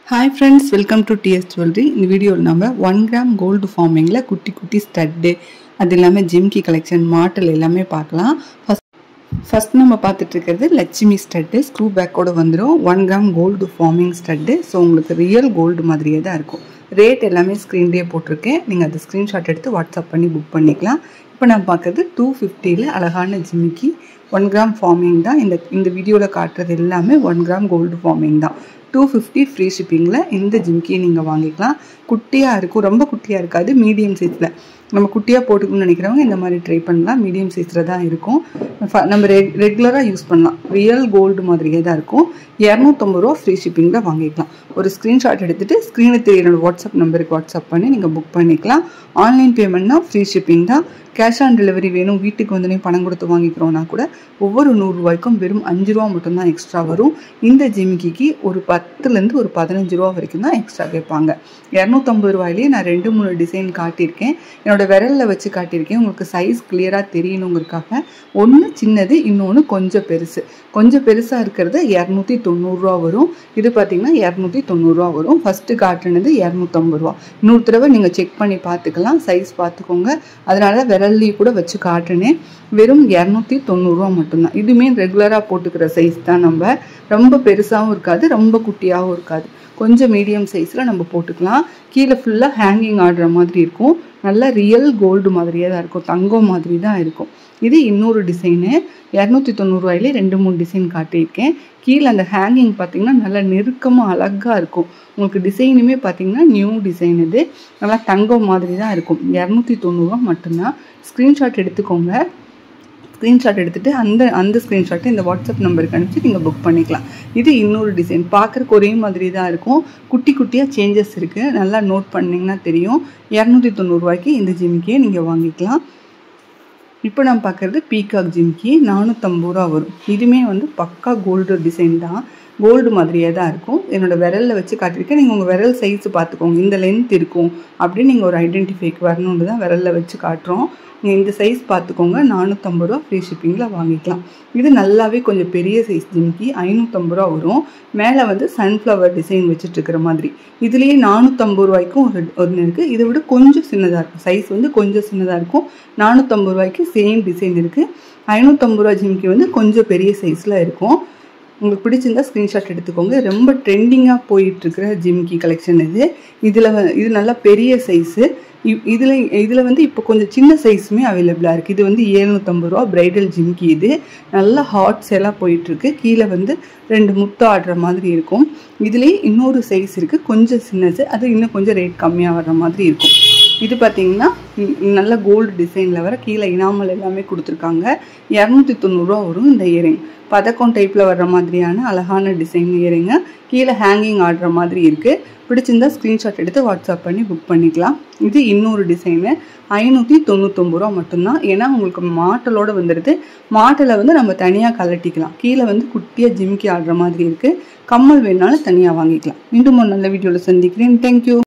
hi friends welcome to DS jewellery இந்த வீடியோவில் நம்ம ஒன் கிராம் கோல்டு ஃபார்மிங்கில் குட்டி குட்டி ஸ்டட்டு அது இல்லாமல் ஜிம்கி கலெக்ஷன் மாட்டல் எல்லாமே பார்க்கலாம் ஃபஸ்ட் ஃபஸ்ட் நம்ம பார்த்துட்டு இருக்கிறது லட்சுமி ஸ்டட்டு ஸ்க்ரூ பேக்கோட வந்துடும் one gram gold forming stud so உங்களுக்கு ரியல் கோல்டு மாதிரியே தான் இருக்கும் ரேட் எல்லாமே ஸ்க்ரீன்லேயே போட்டிருக்கேன் நீங்கள் அது ஸ்க்ரீன்ஷாட் எடுத்து வாட்ஸ்அப் பண்ணி புக் பண்ணிக்கலாம் இப்போ நான் பார்க்குறது டூ ஃபிஃப்டியில் அழகான ஜிமிக்கி ஒன் கிராம் ஃபார்மிங் தான் இந்த இந்த வீடியோவில் காட்டுறது எல்லாமே ஒன் கிராம் கோல்டு ஃபார்மிங் தான் டூ ஃபிஃப்டி ஃப்ரீ ஷிப்பிங்கில் இந்த ஜிம்கியை நீங்கள் வாங்கிக்கலாம் குட்டியாக இருக்கும் ரொம்ப குட்டியாக இருக்காது மீடியம் சைஸில் நம்ம குட்டியாக போட்டுக்கணும்னு நினைக்கிறவங்க இந்த மாதிரி ட்ரை பண்ணலாம் மீடியம் சைஸில் தான் இருக்கும் ஃப- நம்ம ரெக் ரெகுலராக யூஸ் பண்ணலாம் ரியல் கோல்டு மாதிரியே தான் இருக்கும் இரநூத்தொம்பது ரூபா ஃப்ரீ ஷிப்பிங்கில் வாங்கிக்கலாம் ஒரு ஸ்க்ரீன்ஷாட் எடுத்துகிட்டு ஸ்க்ரீனில் தெரியிற வாட்ஸ்அப் நம்பருக்கு வாட்ஸ்அப் பண்ணி நீங்கள் புக் பண்ணிக்கலாம் ஆன்லைன் பேமெண்ட்னா ஃப்ரீ ஷிப்பிங் தான் கேஷ் ஆன் டெலிவரி வேணும் வீட்டுக்கு வந்து நீ பணம் கொடுத்து வாங்கிக்கிறோன்னா கூட ஒவ்வொரு நூறுரூவாய்க்கும் வெறும் அஞ்சு ரூபா மட்டும்தான் எக்ஸ்ட்ரா வரும் இந்த ஜிமிக்கிக்கு ஒரு பத்துலேருந்து ஒரு பதினஞ்சு ரூபா வரைக்கும் தான் எக்ஸ்ட்ரா கேட்பாங்க இரநூத்தம்பது ரூபாயிலேயே நான் ரெண்டு மூணு டிசைன் காட்டியிருக்கேன் என்னோட விரலில் வச்சு காட்டியிருக்கேன் உங்களுக்கு சைஸ் கிளியராக தெரியணுங்கிறதுக்காக ஒன்று சின்னது இன்னொன்று கொஞ்சம் பெருசு கொஞ்சம் பெருசாக இருக்கிறது இரநூத்தி தொண்ணூறுரூவா வரும் இது பார்த்தீங்கன்னா இரநூத்தி தொண்ணூறுரூவா வரும் ஃபஸ்ட்டு காட்டுனது இரநூத்தம்பது ரூபா இன்னொரு தடவை நீங்கள் செக் பண்ணி பார்த்துக்கலாம் சைஸ் பார்த்துக்கோங்க அதனால தான் விரல்லையும் கூட வச்சு காட்டுனேன் வெறும் இரநூத்தி தொண்ணூறுரூவா மட்டும்தான் இதுவுமே ரெகுலராக போட்டுக்கிற சைஸ் தான் நம்ம ரொம்ப பெருசாகவும் இருக்காது ரொம்ப குட்டியாகவும் இருக்காது கொஞ்சம் மீடியம் சைஸில் நம்ம போட்டுக்கலாம் கீழே ஃபுல்லாக ஹேங்கிங் ஆடுற மாதிரி இருக்கும் நல்லா ரியல் கோல்டு மாதிரியே தான் இருக்கும் தங்கம் மாதிரி தான் இருக்கும் இது இன்னொரு டிசைனு இரநூத்தி தொண்ணூறுவாயிலே ரெண்டு மூணு டிசைன் காட்டியிருக்கேன் கீழே அந்த ஹேங்கிங் பார்த்தீங்கன்னா நல்லா நெருக்கமாக அழகாக இருக்கும் உங்களுக்கு டிசைனுமே பார்த்தீங்கன்னா நியூ டிசைன் இது நல்லா தங்கம் மாதிரி தான் இருக்கும் இரநூத்தி தொண்ணூறுரூவா மட்டும்தான் ஸ்க்ரீன்ஷாட் எடுத்துக்கோங்க ஸ்க்ரீன்ஷாட் எடுத்துகிட்டு அந்த அந்த ஸ்க்ரீன்ஷாட்டை இந்த வாட்ஸ்அப் நம்பருக்கு அனுப்பிச்சு நீங்கள் புக் பண்ணிக்கலாம் இது இன்னொரு டிசைன் பார்க்குறக்கு ஒரே மாதிரி தான் இருக்கும் குட்டி குட்டியாக சேஞ்சஸ் இருக்குது நல்லா நோட் பண்ணிங்கன்னா தெரியும் இரநூத்தி தொண்ணூறுரூவாய்க்கு இந்த ஜிமிக்கியை நீங்கள் வாங்கிக்கலாம் இப்போ நான் பார்க்குறது பீகாக் ஜிம்கி நானூற்றம்பது ரூபா வரும் இதுவுமே வந்து பக்கா கோல்டு டிசைன் தான் கோல்டு மாதிரியே தான் இருக்கும் என்னோட விரலில் வச்சு காட்டியிருக்கேன் நீங்கள் உங்கள் விரல் சைஸ் பார்த்துக்கோங்க இந்த லென்த் இருக்கும் அப்படின்னு நீங்கள் ஒரு ஐடென்டிஃபைக்கு வரணுன்னு தான் விரலில் வச்சு காட்டுறோம் நீங்கள் இந்த சைஸ் பார்த்துக்கோங்க நானூற்றம்பது ரூபா ஃப்ரீ ஷிப்பிங்கில் வாங்கிக்கலாம் இது நல்லாவே கொஞ்சம் பெரிய சைஸ் ஜிம்கி ஐநூற்றம்பது ரூபா வரும் மேலே வந்து சன்ஃப்ளவர் டிசைன் வச்சுட்டு இருக்கிற மாதிரி இதுலேயே நானூற்றம்பது ரூபாய்க்கும் ஒரு ஒன்று இருக்குது இதை விட கொஞ்சம் சின்னதாக இருக்கும் சைஸ் வந்து கொஞ்சம் சின்னதாக இருக்கும் நானூற்றம்பது ரூபாய்க்கு சேம் டிசைன் இருக்குது ஐநூற்றம்பது ரூபா ஜிம்கி வந்து கொஞ்சம் பெரிய சைஸில் இருக்கும் உங்களுக்கு பிடிச்சிருந்தா ஸ்க்ரீன்ஷாட் எடுத்துக்கோங்க ரொம்ப ட்ரெண்டிங்காக போயிட்டுருக்கிற ஜிம்கி கலெக்ஷன் இது இதில் இது நல்லா பெரிய சைஸு இதில் இதில் வந்து இப்போ கொஞ்சம் சின்ன சைஸுமே அவைலபிளாக இருக்குது இது வந்து ஏழ்நூற்றம்பது ரூபா பிரைடல் ஜிம்கி இது நல்லா ஹாட் சேலாக போயிட்டுருக்கு கீழே வந்து ரெண்டு முத்து ஆடுற மாதிரி இருக்கும் இதுலேயே இன்னொரு சைஸ் இருக்குது கொஞ்சம் சின்னது அது இன்னும் கொஞ்சம் ரேட் கம்மியாக வர்ற மாதிரி இருக்கும் இது பார்த்தீங்கன்னா ம், நல்ல கோல்டு டிசைனில் வர கீழே இனாமல் எல்லாமே கொடுத்துருக்காங்க இரநூத்தி தொண்ணூறுரூவா வரும் இந்த இயரிங் பதக்கம் டைப்பில் வர்ற மாதிரியான அழகான டிசைன் இயரிங்க கீழே ஹேங்கிங் ஆடுற மாதிரி இருக்குது பிடிச்சிருந்தா ஸ்க்ரீன்ஷாட் எடுத்து வாட்ஸ்அப் பண்ணி புக் பண்ணிக்கலாம் இது இன்னொரு டிசைனு ஐநூற்றி தொண்ணூத்தொம்பது ரூபா மட்டும்தான் ஏன்னா உங்களுக்கு மாட்டலோட வந்துடுது மாட்டலை வந்து நம்ம தனியாக கலட்டிக்கலாம் கீழே வந்து குட்டியாக ஜிமிக்கி ஆடுற மாதிரி இருக்குது கம்மல் வேணாலும் தனியாக வாங்கிக்கலாம் மீண்டும் ஒரு நல்ல வீடியோவில் சந்திக்கிறேன் தேங்க்யூ